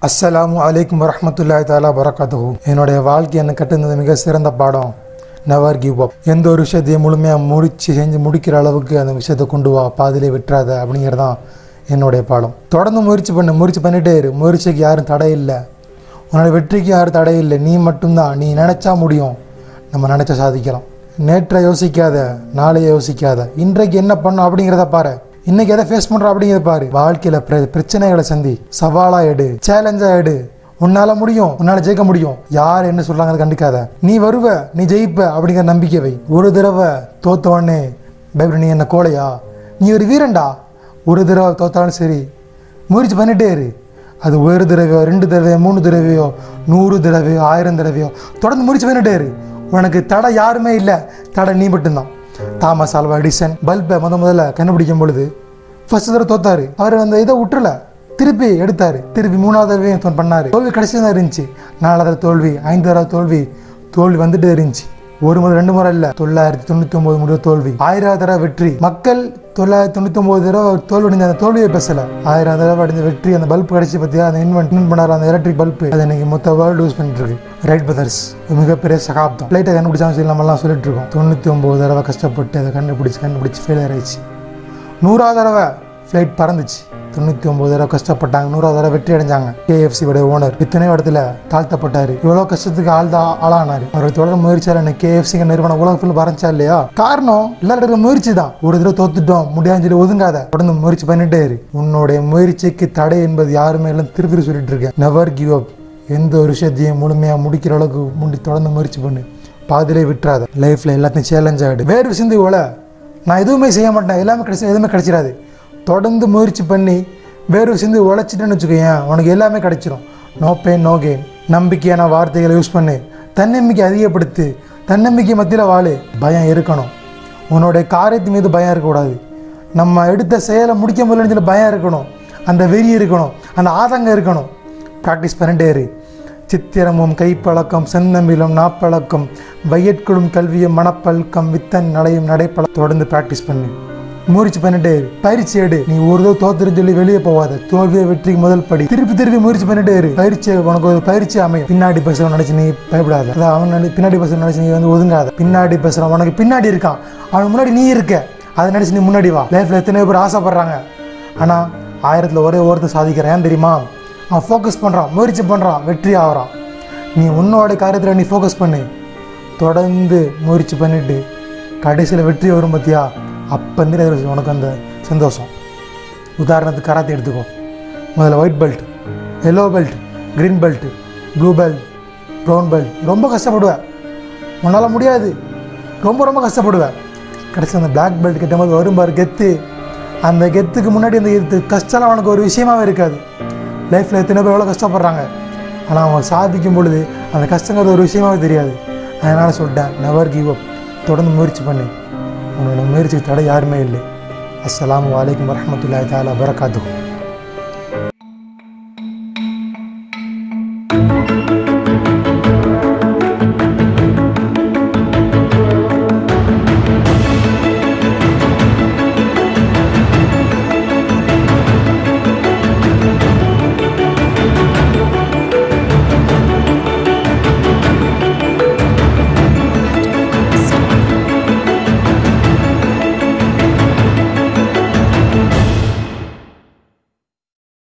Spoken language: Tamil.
அஸ்ஸலாமு அலைக்கும் வரஹ்மத்துல்லாஹி தாலா வரகாத்துஹு என்னுடைய வாழ்க்கை என்ன கட்டுனது மிக சிறந்த பாடம் நெவர் கிவ் அப் எந்த ஒரு விஷயத்தையும் முழுமையாக முடிச்சு செஞ்சு முடிக்கிற அளவுக்கு அந்த விஷயத்தை கொண்டு வா பாதியிலே விட்டுறாத அப்படிங்கிறது தான் என்னுடைய பாடம் தொடர்ந்து முயற்சி பண்ணு முயற்சி பண்ணிட்டே இரு முயற்சிக்கு யாரும் தடை இல்லை உன்னோட வெற்றிக்கு யாரும் தடை இல்லை நீ மட்டும்தான் நீ நினச்சா முடியும் நம்ம நினச்சா சாதிக்கலாம் நேற்றை யோசிக்காத நாளைய யோசிக்காத இன்றைக்கு என்ன பண்ணும் அப்படிங்கிறத பாரு இன்னைக்கு எதை ஃபேஸ் பண்றோம் அப்படிங்கிறத பாரு வாழ்க்கையில பிர- பிரச்சனைகளை சந்தி சவாலா எடு சேலஞ்சா எடு உன்னால முடியும் உன்னால ஜெயிக்க முடியும் யார் என்ன சொல்றாங்க அதை கண்டுக்காத நீ வருவ நீ ஜெயிப்ப அப்படிங்கிற நம்பிக்கை வை ஒரு தடவை தோத்த உடனே பயப்பட நீ என்ன கோழையா நீ ஒரு வீரன்டா ஒரு தடவை தோத்தாலும் சரி முயற்சி பண்ணிட்டே இரு அது ஒரு தடவையோ ரெண்டு தடவையோ மூணு தடவையோ நூறு தடவையோ ஆயிரம் தடவையோ தொடர்ந்து முயற்சி பண்ணிட்டே இரு உனக்கு தடை யாருமே இல்லை தடை நீ மட்டும்தான் தாமஸ் ஆல்வா எடிசன் பல்பை முத முதல்ல கண்டுபிடிக்கும் பொழுது ஃபர்ஸ்ட் தடவை தோத்தாரு அவர் அந்த இதை விட்டுறல திருப்பி எடுத்தாரு திருப்பி மூணாவது தடவையும் தோன் பண்ணாரு தோல்வி கடைசி தான் இருந்துச்சு நாலாவது தோல்வி ஐந்தாவது தோல்வி தோல்வி வந்துட்டே இருந்துச்சு ஒரு முறை ரெண்டு முறை இல்ல தொள்ளாயிரத்தி தொண்ணூத்தி ஒன்பது முறை தோல்வி ஆயிரம் தடவை வெற்றி மக்கள் தொள்ளாயிரத்தி தொண்ணூத்தி ஒன்பது தடவை தோல்வி அடைஞ்ச அந்த தோல்வியை பேசல ஆயிரம் தடவை அடைஞ்ச வெற்றி அந்த பல்ப் கிடைச்சி பத்தியா அந்த இன்வென்ட் இன்வென்ட் பண்ணாரு அந்த எலக்ட்ரிக் பல்ப் அது இன்னைக்கு மொத்த வேர்ல்டு யூஸ் பண்ணிட்டு இருக்கு ரைட் பிரதர்ஸ் ஒரு மிகப்பெரிய சகாப்தம் லைட்டை கண்டுபிடிச்சாங்க சொல்லி நம்மலாம் சொல்லிட்டு இருக்கோம் தொண்ணூத்தி ஒன்பது தடவை கஷ்டப்பட்டு அதை கண்டுபிடிச்சு கண்டுபிடிச்சு ஃபெயிலியர் ஆயிடுச்சு நூறாவது தடவை ஃப்ளைட் பறந்துச்சு தொண்ணூற்றி ஒம்பது தடவை கஷ்டப்பட்டாங்க நூறாவது தடவை வெற்றி அடைஞ்சாங்க KFC உடைய ஓனர் இத்தனை இடத்துல தாழ்த்தப்பட்டார் இவ்வளோ கஷ்டத்துக்கு ஆள் தான் ஆளானார் அவர் தொடர் முயற்சியால் எனக்கு கேஎஃப்சிங்க நிறுவனம் உலக ஃபுல் பறந்துச்சா இல்லையா காரணம் எல்லாரோட முயற்சி தான் ஒரு தடவை தோத்துட்டோம் முடியாதுன்னு சொல்லி ஒதுங்காத தொடர்ந்து முயற்சி பண்ணிட்டே இரு உன்னுடைய முயற்சிக்கு தடை என்பது யாருமே இல்லை திருப்பி திருப்பி சொல்லிட்டு இருக்கேன் நெவர் கிவ் அப் எந்த ஒரு விஷயத்தையும் முழுமையாக முடிக்கிற அளவுக்கு முடி தொடர்ந்து முயற்சி பண்ணு பாதிலே விட்டுறாத லைஃப்பில் எல்லாத்தையும் சேலஞ்ச் ஆகிடு வேறு சிந்தி போல நான் எதுவுமே செய்ய மாட்டேன் எல்லாமே கிடைச்சி எதுவுமே கிடைச்சிடாது தொடர்ந்து முயற்சி பண்ணி வேறு சிந்து உழைச்சிட்டேன்னு வச்சுக்கோயேன் உனக்கு எல்லாமே கிடைச்சிரும் நோ பெயின் நோ கெயின் நம்பிக்கையான வார்த்தைகளை யூஸ் பண்ணு தன்னம்பிக்கை அதிகப்படுத்து தன்னம்பிக்கை மத்தியில் வாழு பயம் இருக்கணும் உன்னுடைய காரியத்து மீது பயம் இருக்கக்கூடாது நம்ம எடுத்த செயலை முடிக்க முடியலன்னு சொல்லி பயம் இருக்கணும் அந்த வெறி இருக்கணும் அந்த ஆதங்கம் இருக்கணும் ப்ராக்டிஸ் பண்ணிட்டே இரு சித்திரமும் கைப்பழக்கம் செந்தமிழும் நாப்பழக்கம் வையட்குழும் கல்வியும் மனப்பழக்கம் வித்தன் நடையும் நடைப்பழ தொடர்ந்து ப்ராக்டிஸ் பண்ணு முயற்சி பண்ணிட்டே இரு பயிற்சி எடு நீ ஒரு தடவை தோத்துருன்னு சொல்லி வெளியே போகாத தோல்வியை வெற்றிக்கு முதல் படி திருப்பி திருப்பி முயற்சி பண்ணிட்டே இரு பயிற்சி உனக்கு ஒரு பயிற்சி அமையும் பின்னாடி பேசுறவன் நினைச்சு நீ பயப்படாத அதான் அவன் நினை- பின்னாடி பேசுறவன் நினைச்சு நீ வந்து ஒதுங்காத பின்னாடி பேசுறவன் உனக்கு பின்னாடி இருக்கான் அவன் முன்னாடி நீ இருக்க அதை நினைச்சு நீ முன்னாடி வா லைஃப்ல எத்தனை பேர் ஆசைப்படுறாங்க ஆனா ஆயிரத்துல ஒரே ஒருத்தர் சாதிக்கிறான் ஏன் தெரியுமா அவன் ஃபோக்கஸ் பண்ணுறான் முயற்சி பண்ணுறான் வெற்றி ஆகிறான் நீ உன்னோட காரியத்தில் நீ ஃபோக்கஸ் பண்ணு தொடர்ந்து முயற்சி பண்ணிட்டு கடைசியில் வெற்றி வரும் பார்த்தியா அப்போ இருந்து உனக்கு அந்த சந்தோஷம் உதாரணத்துக்கு கராத்தே எடுத்துக்கோ முதல்ல white belt yellow belt green belt blue belt brown belt ரொம்ப கஷ்டப்படுவேன் உன்னால் முடியாது ரொம்ப ரொம்ப கஷ்டப்படுவேன் கடைசி அந்த பிளாக் பெல்ட் கிட்ட போது வரும் பாரு கெத்து அந்த கெத்துக்கு முன்னாடி அந்த இது கஷ்டம்லாம் அவனுக்கு ஒரு விஷயமாவே இருக்காது லைஃப்பில் எத்தனை பேர் எவ்வளோ கஷ்டப்படுறாங்க ஆனால் அவன் சாதிக்கும் பொழுது அந்த கஷ்டங்கிறது ஒரு விஷயமாவே தெரியாது அதனால் சொல்லிட்டேன் நெவர் கிவ் அப் தொடர்ந்து முயற்சி பண்ணு உன்னோட முயற்சிக்கு தடை யாருமே இல்லை அஸ்ஸலாமு அலைக்கும் வரஹ்மத்துல்லாஹி தஆலா வரகாத்துஹு